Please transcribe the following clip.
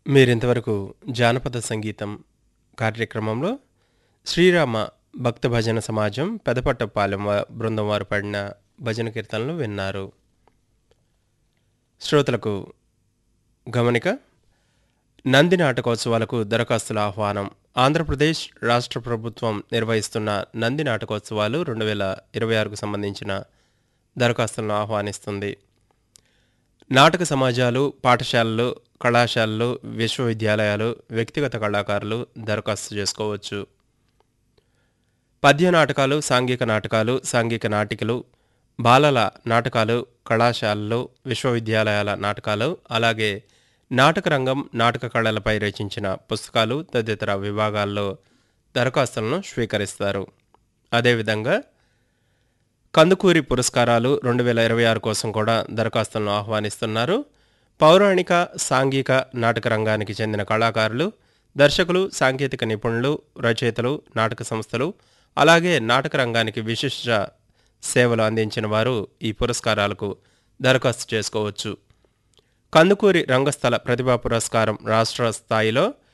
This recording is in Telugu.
మీరింతవరకు జానపద సంగీతం కార్యక్రమంలో శ్రీరామ భక్త భజన సమాజం పెదపట్టపాలెం వా- బృందం వారు పాడిన భజన కీర్తనలు విన్నారు శ్రోతలకు గమనిక నంది నాటకోత్సవాలకు దరఖాస్తుల ఆహ్వానం ఆంధ్రప్రదేశ్ రాష్ట్ర ప్రభుత్వం నిర్వహిస్తున్న నంది నాటకోత్సవాలు రెండు వేల ఇరవై ఆరుకు సంబంధించిన దరఖాస్తులను ఆహ్వానిస్తుంది నాటక సమాజాలు పాఠశాలలు కళాశాలలు విశ్వవిద్యాలయాలు వ్యక్తిగత కళాకారులు దరఖాస్తు చేసుకోవచ్చు పద్య నాటకాలు సాంఘిక నాటకాలు సాంఘిక నాటికలు బాలల నాటకాలు కళాశాలలు విశ్వవిద్యాలయాల నాటకాలు అలాగే నాటక రంగం నాటక కళలపై రచించిన పుస్తకాలు తదితర విభాగాల్లో దరఖాస్తులను స్వీకరిస్తారు అదేవిధంగా కందుకూరి పురస్కారాలు రెండు వేల ఇరవై ఆరు కోసం కూడా దరఖాస్తులను ఆహ్వానిస్తున్నారు పౌరాణిక సాంఘిక నాటక రంగానికి చెందిన కళాకారులు దర్శకులు సాంకేతిక నిపుణులు రచయితలు నాటక సంస్థలు అలాగే నాటక రంగానికి విశిష్ట సేవలు అందించిన వారు ఈ పురస్కారాలకు దరఖాస్తు చేసుకోవచ్చు కందుకూరి రంగస్థల ప్రతిభా పురస్కారం రాష్ట్ర స్థాయిలో